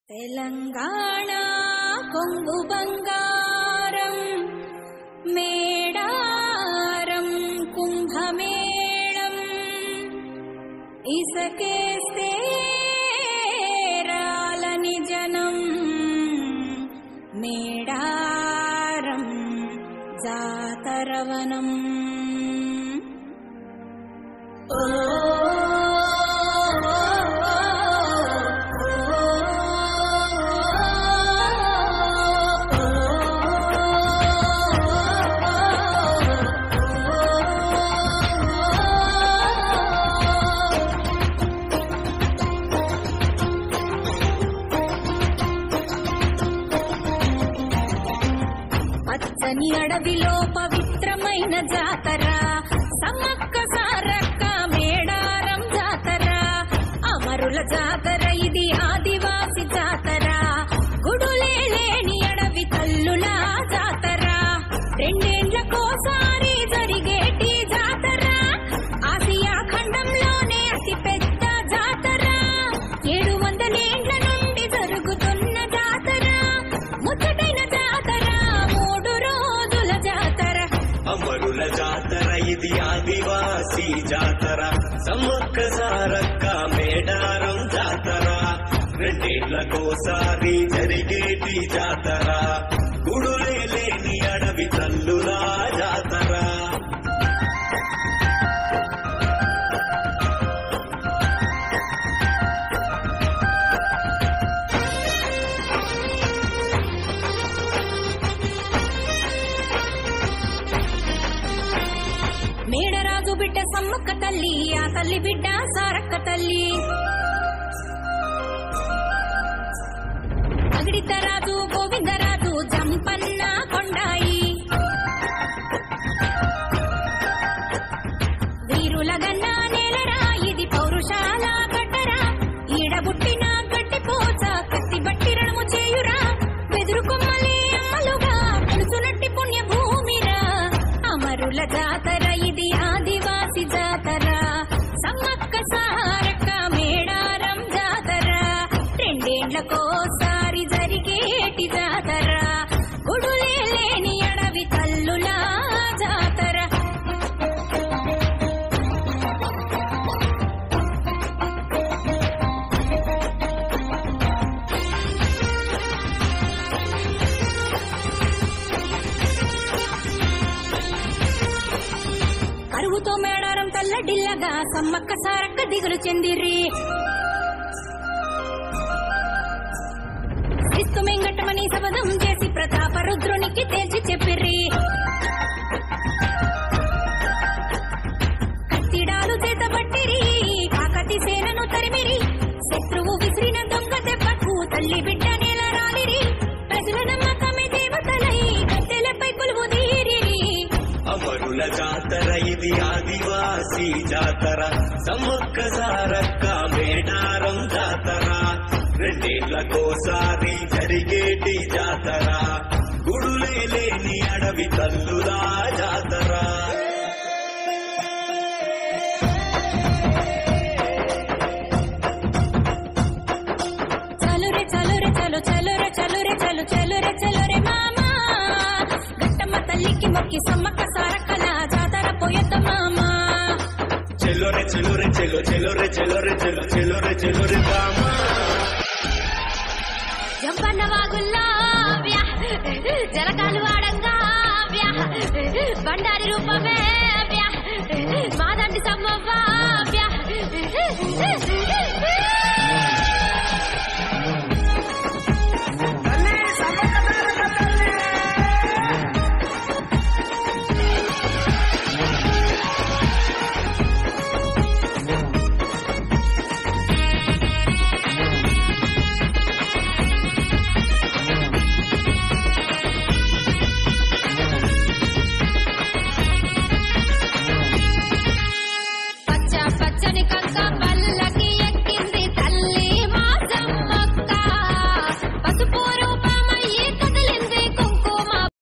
తెలంగాణ కొంగు బంగారం మేడారం కుంభమేళం ఇసకేస్తే రాలని జనం మేడారం జాతరవనం ఓ పచ్చని అడవిలో పవిత్రమైన జాతర సమ్మక్క సారక్క మేడారం జాతర అమరుల జాతర ఇది ఆదివాసి జాతర గుడులే లేని అడవి తల్లుల జాతర రెండేండ్లకోసారి జరిగేటి జాతర ఆసియా ఖండంలోనే అతి పెద్ద జాతర ఏడు వందలేండ్ల నుండి జరుగుతున్న జాతర ముచ్చటైన జాతర మూడు రోజుల జాతర అమరుల జాతర ఇది ఆదివాసి జాతర సమ్మక్క సారక్క మేడారం జాతర రెండేళ్లకోసారి జరిగేటి జాతర గుడులే లేని అడవి తల్లులా జాతర మేడరాజు బిడ్డ సమ్మక్క తల్లి ఆ తల్లి బిడ్డ సారక్క తల్లి అగిడిద్దరాజు గోవిందరాజు జంపన్న కొండాయి వీరుల గన్నా నేలరా ఇది పౌరుషాల గడ్డరా ఈడబుట్టిన గట్టి పోచ కత్తి బట్టి రణము చేయురా బెదురు కొమ్మలే అమ్మలుగా కొలుసునట్టి పుణ్య భూమిరా అమరుల జాతర ఇది ఆదివాసి జాతర సమ్మక్క సారక్క మేడారం జాతర రెండేండ్లకోసారి జరిగేటి జాతర గుడులే లేని అడవి తల్లుల జాతర కరువుతో మేడారం తల్లడిల్లగా సమ్మక్క సారక్క దిగులు చెందిర్రి క్రిస్తు మెంగట్టమని శపథం చేసి ప్రతాప రుద్రునికి తేల్చి చెప్పిర్రి కత్తిడాలు చేతబట్టిరి కాకతి సేనను తరిమిరి శత్రువు విసిరిన దొంగ దెబ్బకు తల్లి బిడ్డ నేల రాలిరి ప్రజల నమ్మకమే దేవతలై కట్టెలపై కొలువు తీరిరి అమరుల జాతర ఇది ఆదివాసి జాతర సమ్మక్క సారక్క మేడారం జాతర రెండేళ్లకోసారి జరిగేటి జాతర గుడులే లేని అడవి తల్లులా జాతర చలో రే చలో రే చలో చలో రే చలో రే చలో చలో రే చలో రే మామా గట్టమ్మ తల్లికి మొక్కి సమ్మక్క సారక్కల జాతర పోయొద్ద మామా చెల్లో రే చెల్లో రే చెల్లో చెల్లో రే చెల్లో రే చెల్లో చెల్లో రే చెల్లో రే బామా జంపన్న వాగుల్లా వ్య, జలకాలు వాడంగా వ్య, బండారి రూపమే వ్య, మాదండి సమ్మవ్వ